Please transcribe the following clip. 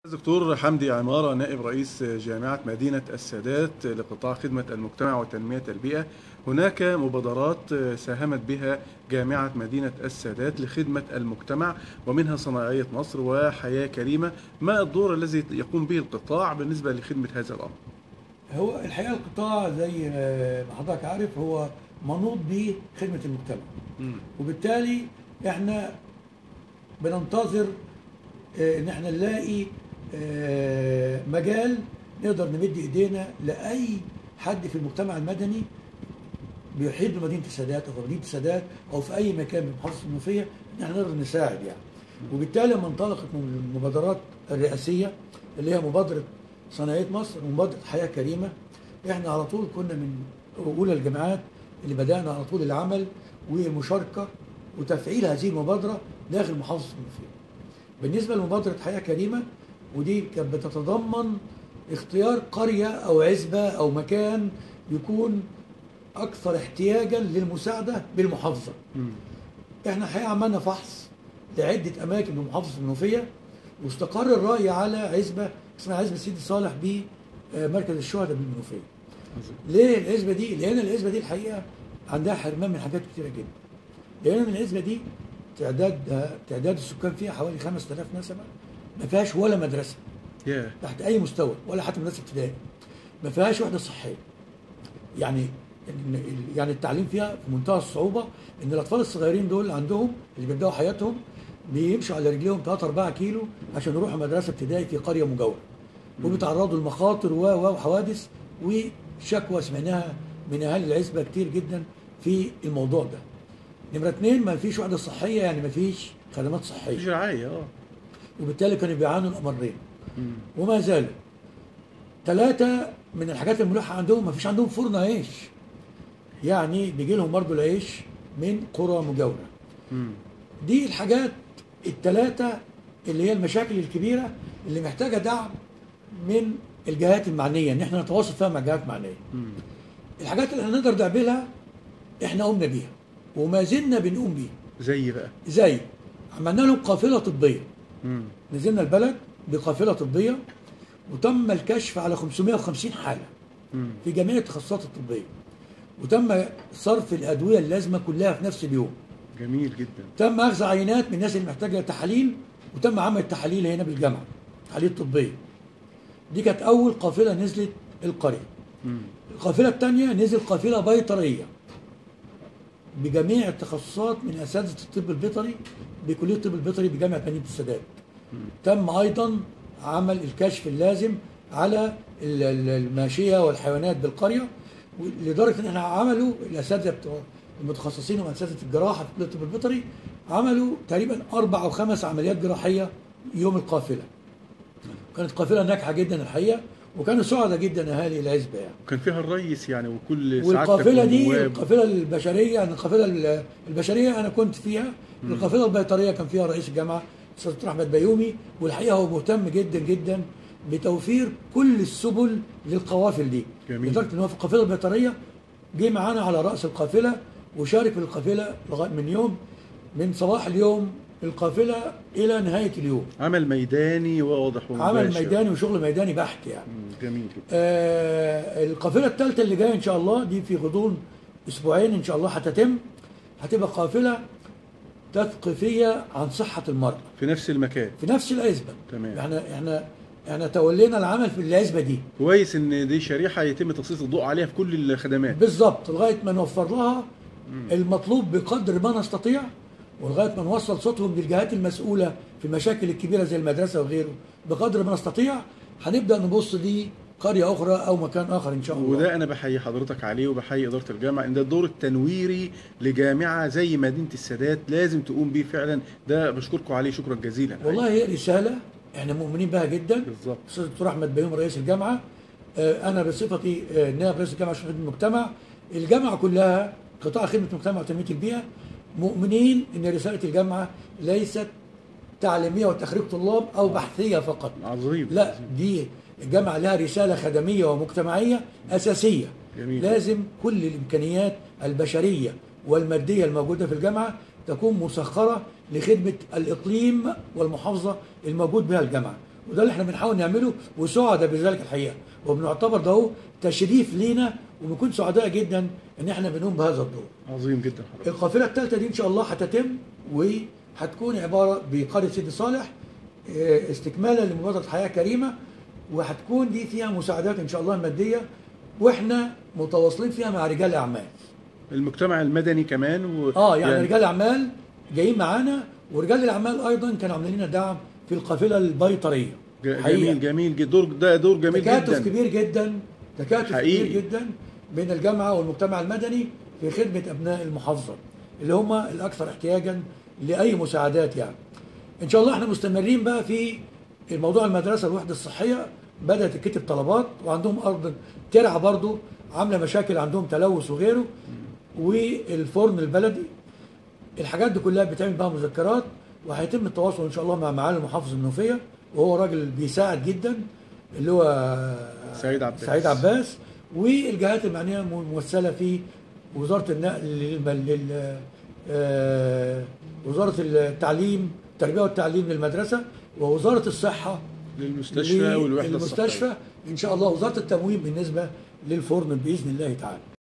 دكتور حمدي عمارة نائب رئيس جامعة مدينة السادات لقطاع خدمة المجتمع وتنمية البيئة هناك مبادرات ساهمت بها جامعة مدينة السادات لخدمة المجتمع ومنها صناعية مصر وحياة كريمة ما الدور الذي يقوم به القطاع بالنسبة لخدمة هذا الأمر؟ هو الحقيقه القطاع زي ما حضرتك عارف هو منوط بخدمه المجتمع مم. وبالتالي احنا بننتظر آه، ان احنا نلاقي آه، مجال نقدر نمد ايدينا لاي حد في المجتمع المدني بيحيط بمدينه السادات او في مدينه السادات او في اي مكان من محافظه المنوفيه ان احنا نقدر نساعد يعني وبالتالي لما انطلقت من المبادرات الرئاسيه اللي هي مبادره صناعيه مصر ومبادره حياه كريمه احنا على طول كنا من اولى الجامعات اللي بدانا على طول العمل والمشاركه وتفعيل هذه المبادره داخل محافظه المنوفيه. بالنسبه لمبادره حياه كريمه ودي كانت بتتضمن اختيار قريه او عزبه او مكان يكون اكثر احتياجا للمساعده بالمحافظه. مم. احنا الحقيقه عملنا فحص لعده اماكن بمحافظه المنوفيه واستقر الراي على عزبه اسمها عزبه سيدي صالح بمركز الشهداء بالمنوفيه. ليه العزبه دي؟ لان العزبه دي الحقيقه عندها حرمان من حاجات كتيره جدا. لان العزبه دي تعداد تعداد السكان فيها حوالي 5000 نسمه ما فيهاش ولا مدرسه ياه تحت اي مستوى ولا حتى مدرسه ابتدائي. ما فيهاش وحده صحيه. يعني يعني التعليم فيها في منتهى الصعوبه ان الاطفال الصغيرين دول عندهم اللي بيبداوا حياتهم بيمشوا على رجليهم 3 4 كيلو عشان يروحوا مدرسه ابتدائي في قريه مجاوره وبيتعرضوا لمخاطر و و وحوادث وشكوى سمعناها من اهالي العزبه كتير جدا في الموضوع ده. نمره اثنين ما فيش وحده صحيه يعني ما فيش خدمات مفيش صحيه رعاية اه وبالتالي كانوا بيعانوا الامرين. مم. وما زالوا ثلاثة من الحاجات الملوحة عندهم ما فيش عندهم فرن عيش يعني بيجي لهم برضه العيش من قرى مجاورة مم. دي الحاجات الثلاثة اللي هي المشاكل الكبيرة اللي محتاجة دعم من الجهات المعنية ان احنا نتواصل فيها مع جهات معنية مم. الحاجات اللي هنقدر نعملها احنا قمنا بيها وما زلنا بنقوم بيها زي بقى زي عملنا لهم قافلة طبية مم. نزلنا البلد بقافلة طبية وتم الكشف على 550 حالة مم. في جميع التخصصات الطبية وتم صرف الأدوية اللازمة كلها في نفس اليوم جميل جدا تم أخذ عينات من الناس اللي محتاجة تحاليل وتم عمل التحاليل هنا بالجامعة تحاليل طبية دي كانت أول قافلة نزلت القرية مم. القافلة الثانية نزل قافلة بيطرية بجميع التخصصات من أساتذة الطب البيطري بكلية الطب البيطري بجامعة مدينة السادات تم أيضا عمل الكشف اللازم على ال- ال- الماشية والحيوانات بالقرية لدرجة إن احنا عملوا الأساتذة بتوع المتخصصين ومن أساتذة الجراحة في كلية الطب البيطري عملوا تقريبا أربع أو خمس عمليات جراحية يوم القافلة كانت قافلة ناجحة جدا الحقيقة وكانوا سعداء جدا أهالي العزبة يعني وكان فيها الريس يعني وكل سعادتك والقافله دي والنواب. القافله البشريه يعني القافله ال- البشريه انا كنت فيها القافله البيطريه كان فيها رئيس الجامعه الاستاذ احمد بيومي والحقيقه هو مهتم جدا جدا بتوفير كل السبل للقوافل دي جميل. لدرجه ان هو في القافله البيطريه جه معانا على راس القافله وشارك في القافله لغايه من يوم من صباح اليوم القافله الى نهايه اليوم عمل ميداني واضح ومباشر عمل ميداني وشغل ميداني بحت يعني مم. جميل جدا آه القافله الثالثه اللي جايه ان شاء الله دي في غضون اسبوعين ان شاء الله هتتم هتبقى قافله تثقيفيه عن صحه المراه في نفس المكان في نفس العزبه تمام. احنا احنا احنا تولينا العمل في العزبه دي كويس ان دي شريحه يتم تسليط الضوء عليها في كل الخدمات بالظبط لغايه ما نوفر لها المطلوب بقدر ما نستطيع ولغايه ما نوصل صوتهم للجهات المسؤوله في المشاكل الكبيره زي المدرسه وغيره بقدر ما نستطيع هنبدا نبص دي قريه اخرى او مكان اخر ان شاء الله وده انا بحيي حضرتك عليه وبحيي اداره الجامعه ان ده الدور التنويري لجامعه زي مدينه السادات لازم تقوم بيه فعلا ده بشكركم عليه شكرا جزيلا والله هي رساله احنا مؤمنين بها جدا بالظبط الاستاذ الدكتور احمد بيوم رئيس الجامعه آه، انا بصفتي آه، نائب رئيس الجامعه شؤون المجتمع الجامعه كلها قطاع خدمه المجتمع وتنميه البيئه مؤمنين ان رساله الجامعه ليست تعليميه وتخريج طلاب او بحثيه فقط عظيم لا دي الجامعه لها رساله خدميه ومجتمعيه اساسيه جميل. لازم كل الامكانيات البشريه والماديه الموجوده في الجامعه تكون مسخره لخدمه الاقليم والمحافظه الموجود بها الجامعه وده اللي احنا بنحاول نعمله وسعداء بذلك الحقيقه وبنعتبر ده هو تشريف لينا وبنكون سعداء جدا ان احنا بنقوم بهذا الدور عظيم جدا حضرتك القافله الثالثه دي ان شاء الله هتتم وهتكون عباره بقريه سيدي صالح آه، استكمالا لمبادره حياه كريمه وهتكون دي فيها مساعدات ان شاء الله ماديه واحنا متواصلين فيها مع رجال الاعمال المجتمع المدني كمان و... اه يعني, يعني رجال الاعمال جايين معانا ورجال الاعمال ايضا كانوا عاملين لنا دعم في القافله البيطريه ج- حقيقة. جميل جميل جدا دور ده دور جميل تكاتف جدا كبير جدا تكاتف حقيقي. كبير جدا بين الجامعه والمجتمع المدني في خدمه ابناء المحافظه اللي هم الاكثر احتياجا لاي مساعدات يعني. ان شاء الله احنا مستمرين بقى في موضوع المدرسه الوحده الصحيه بدات تكتب طلبات وعندهم ارض ترعه برضو عامله مشاكل عندهم تلوث وغيره والفرن البلدي الحاجات دي كلها بيتعمل بها مذكرات وهيتم التواصل ان شاء الله مع معالي المحافظ المنوفيه وهو راجل بيساعد جدا اللي هو سعيد عباس. سعيد عباس والجهات المعنيه ممثله في وزاره النقل للم- لل آه، وزاره التعليم التربيه والتعليم للمدرسه ووزاره الصحه للمستشفى والوحده للمستشفى الصحيه ان شاء الله وزاره التموين بالنسبه للفرن باذن الله تعالى